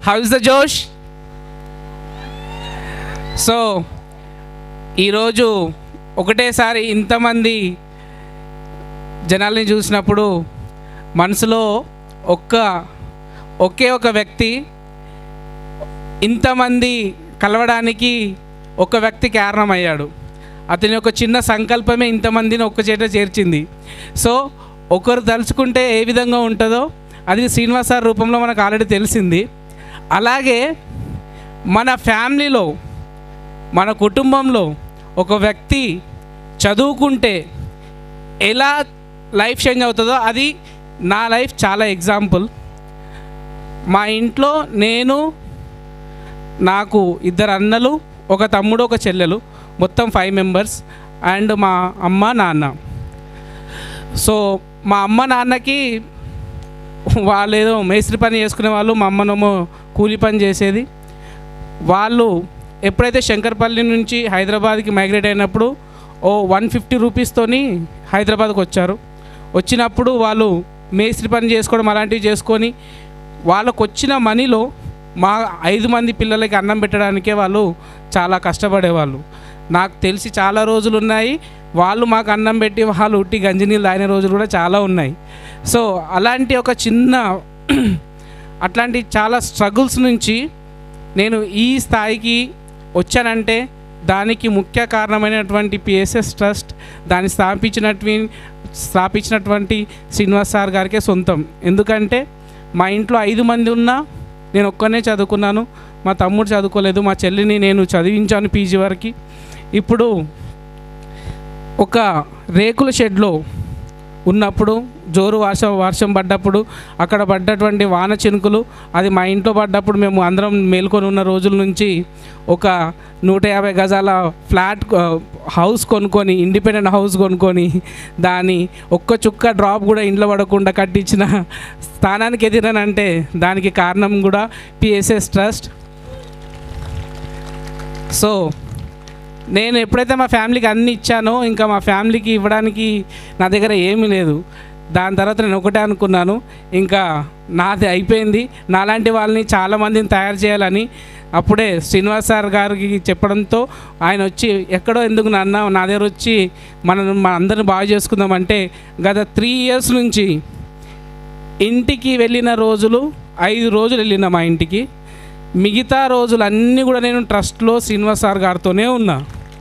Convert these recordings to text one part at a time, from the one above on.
how is the josh so ఈరోజు ఒకటేసారి ఇంతమంది జనాల్ని చూసినప్పుడు మనసులో ఒక్క ఒకే ఒక వ్యక్తి ఇంతమంది కలవడానికి ఒక వ్యక్తి కారణమయ్యాడు అతని యొక్క చిన్న సంకల్పమే ఇంతమందిని ఒక్క చేట చేర్చింది సో ఒకరు తలుచుకుంటే ఏ విధంగా ఉంటుందో అది శ్రీనివాస్ సార్ రూపంలో మనకు ఆల్రెడీ తెలిసింది అలాగే మన ఫ్యామిలీలో మన కుటుంబంలో ఒక వ్యక్తి చదువుకుంటే ఎలా లైఫ్ చేంజ్ అవుతుందో అది నా లైఫ్ చాలా ఎగ్జాంపుల్ మా ఇంట్లో నేను నాకు ఇద్దరు అన్నలు ఒక తమ్ముడు ఒక చెల్లెలు మొత్తం ఫైవ్ మెంబర్స్ అండ్ మా అమ్మ నాన్న సో మా అమ్మ నాన్నకి వాళ్ళు ఏదో మేస్త్రి పని చేసుకునే వాళ్ళు మా అమ్మనేమో కూలి పని చేసేది వాళ్ళు ఎప్పుడైతే శంకర్పల్లి నుంచి హైదరాబాద్కి మైగ్రేట్ అయినప్పుడు ఓ వన్ ఫిఫ్టీ రూపీస్తోని హైదరాబాద్కి వచ్చారు వచ్చినప్పుడు వాళ్ళు మేస్త్రి పని చేసుకోవడం అలాంటివి చేసుకొని వాళ్ళకు వచ్చిన మనీలో మా ఐదు మంది పిల్లలకి అన్నం పెట్టడానికే వాళ్ళు చాలా కష్టపడేవాళ్ళు నాకు తెలిసి చాలా రోజులు ఉన్నాయి వాళ్ళు మాకు అన్నం పెట్టి వాళ్ళు ఉట్టి గంజినీళ్ళు తాగిన రోజులు కూడా చాలా ఉన్నాయి సో అలాంటి ఒక చిన్న అట్లాంటి చాలా స్ట్రగుల్స్ నుంచి నేను ఈ స్థాయికి వచ్చానంటే దానికి ముఖ్య కారణమైనటువంటి పిఎస్ఎస్ ట్రస్ట్ దాన్ని స్థాపించినటువంటి స్థాపించినటువంటి శ్రీనివాస్ సార్ గారికే సొంతం ఎందుకంటే మా ఇంట్లో ఐదు మంది ఉన్నా నేను ఒక్కనే చదువుకున్నాను మా తమ్ముడు చదువుకోలేదు మా చెల్లిని నేను చదివించాను పీజీ వరకు ఇప్పుడు ఒక రేకుల షెడ్లో ఉన్నప్పుడు జోరు వర్షం వర్షం పడ్డప్పుడు అక్కడ పడ్డటువంటి వాన చినుకులు అది మా ఇంట్లో పడ్డప్పుడు మేము అందరం మేల్కొని ఉన్న రోజుల నుంచి ఒక నూట యాభై గజాల ఫ్లాట్ ఆ, హౌస్ కొనుక్కొని ఇండిపెండెంట్ హౌస్ కొనుక్కొని దాని ఒక్క చుక్క డ్రాప్ కూడా ఇంట్లో పడకుండా కట్టించిన స్థానానికి ఎదిరానంటే దానికి కారణం కూడా పిఎస్ఎస్ ట్రస్ట్ సో నేను ఎప్పుడైతే మా ఫ్యామిలీకి అన్ని ఇచ్చానో ఇంకా మా ఫ్యామిలీకి ఇవ్వడానికి నా దగ్గర ఏమీ లేదు దాని తర్వాత నేను ఒకటే అనుకున్నాను ఇంకా నాది అయిపోయింది నాలాంటి వాళ్ళని చాలామందిని తయారు చేయాలని అప్పుడే శ్రీనివాస్ సార్ గారికి చెప్పడంతో ఆయన వచ్చి ఎక్కడో ఎందుకు నాన్న నా దగ్గర వచ్చి మనం మన అందరిని బాగు చేసుకుందామంటే గత త్రీ ఇయర్స్ నుంచి ఇంటికి వెళ్ళిన రోజులు ఐదు రోజులు వెళ్ళిన మా ఇంటికి మిగతా రోజులు అన్నీ కూడా నేను ట్రస్ట్లో శ్రీనివాస్ సార్ గారితోనే ఉన్నా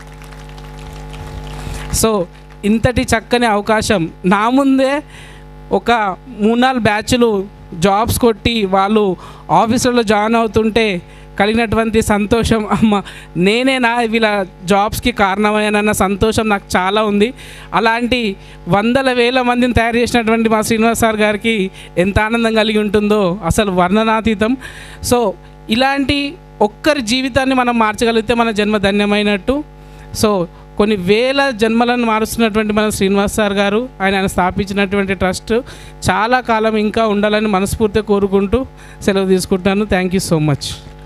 సో ఇంతటి చక్కని అవకాశం నా ముందే ఒక మూడు నాలుగు బ్యాచ్లు జాబ్స్ కొట్టి వాళ్ళు ఆఫీసులో జాయిన్ అవుతుంటే కలిగినటువంటి సంతోషం అమ్మ నేనేనా వీళ్ళ జాబ్స్కి కారణమయ్యానన్న సంతోషం నాకు చాలా ఉంది అలాంటి వందల వేల మందిని తయారు చేసినటువంటి మా శ్రీనివాస్ సార్ గారికి ఎంత ఆనందం కలిగి ఉంటుందో అసలు వర్ణనాతీతం సో ఇలాంటి ఒక్కరి జీవితాన్ని మనం మార్చగలిగితే మన జన్మ ధన్యమైనట్టు సో కొన్ని వేల జన్మలను మారుస్తున్నటువంటి మన శ్రీనివాస్ సార్ గారు ఆయన ఆయన స్థాపించినటువంటి ట్రస్ట్ చాలా కాలం ఇంకా ఉండాలని మనస్ఫూర్తిగా కోరుకుంటూ సెలవు తీసుకుంటాను థ్యాంక్ యూ సో మచ్